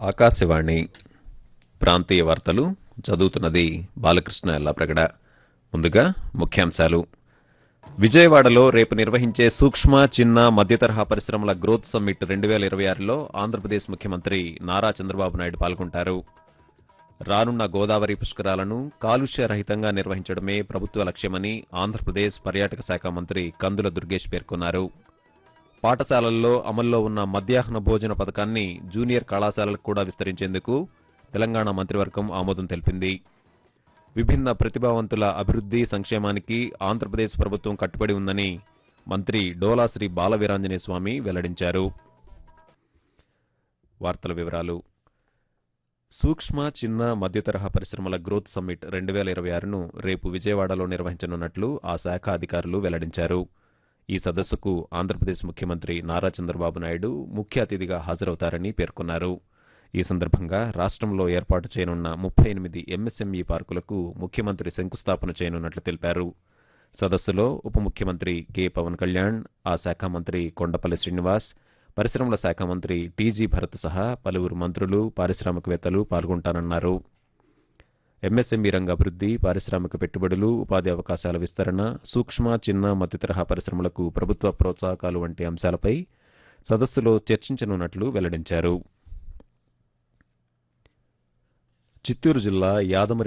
ఆకాశవాణి ప్రాంతీయ వార్తలు చదువుతున్నది బాలకృష్ణ ఎల్లాప్రగడ ముందుగా ముఖ్యాంశాలు విజయవాడలో రేపు నిర్వహించే సూక్ష్మ చిన్న మధ్యతరహా పరిశ్రమల గ్రోత్ సమ్మిట్ రెండు వేల ఇరవై ఆరులో ఆంధ్రప్రదేశ్ ముఖ్యమంత్రి నారా చంద్రబాబు నాయుడు పాల్గొంటారు రానున్న గోదావరి పుష్కరాలను కాలుష్య రహితంగా నిర్వహించడమే ప్రభుత్వ లక్ష్యమని ఆంధ్రప్రదేశ్ పర్యాటక శాఖ మంత్రి కందుల దుర్గేష్ పేర్కొన్నారు పాఠశాలల్లో అమల్లో ఉన్న మధ్యాహ్న భోజన పథకాన్ని జూనియర్ కళాశాలలకు కూడా విస్తరించేందుకు తెలంగాణ మంత్రివర్గం ఆమోదం తెలిపింది విభిన్న ప్రతిభావంతుల అభివృద్ధి సంక్షేమానికి ఆంధ్రప్రదేశ్ ప్రభుత్వం కట్టుబడి ఉందని మంత్రి డోలా శ్రీ బాలవీరాంజనేయ స్వామి వెల్లడించారు వార్తల వివరాలు సూక్ష్మ చిన్న మధ్యతరహా పరిశ్రమల గ్రోత్ సమ్మిట్ రెండు వేల ఇరవై ఆరును రేపు విజయవాడలో నిర్వహించనున్నట్లు ఆ శాఖ అధికారులు వెల్లడించారు ఈ సదస్సుకు ఆంధ్రప్రదేశ్ ముఖ్యమంత్రి నారా చంద్రబాబు నాయుడు ముఖ్య అతిథిగా హాజరవుతారని పేర్కొన్నారు ఈ సందర్భంగా రాష్ట్రంలో ఏర్పాటు చేయనున్న ముప్పై ఎనిమిది ఎంఎస్ఎంఈ పార్కులకు ముఖ్యమంత్రి శంకుస్థాపన చేయనున్నట్లు తెలిపారు సదస్సులో ఉప ముఖ్యమంత్రి కె పవన్ కళ్యాణ్ ఆ శాఖ మంత్రి కొండపల్లి శ్రీనివాస్ పరిశ్రమల శాఖ మంత్రి టీజీ భరత్ సహా పలువురు మంత్రులు పారిశ్రామికవేత్తలు పాల్గొంటారన్నారు ఎంఎస్ఎంఈ రంగ అభివృద్ధి పారిశ్రామిక పెట్టుబడులు ఉపాధి అవకాశాల విస్తరణ సూక్ష్మ చిన్న మధ్యతరహా పరిశ్రమలకు ప్రభుత్వ ప్రోత్సాహకాలు వంటి అంశాలపై సదస్సులో చర్చించనున్నట్లు వెల్లడించారు చిత్తూరు జిల్లా యాదమరి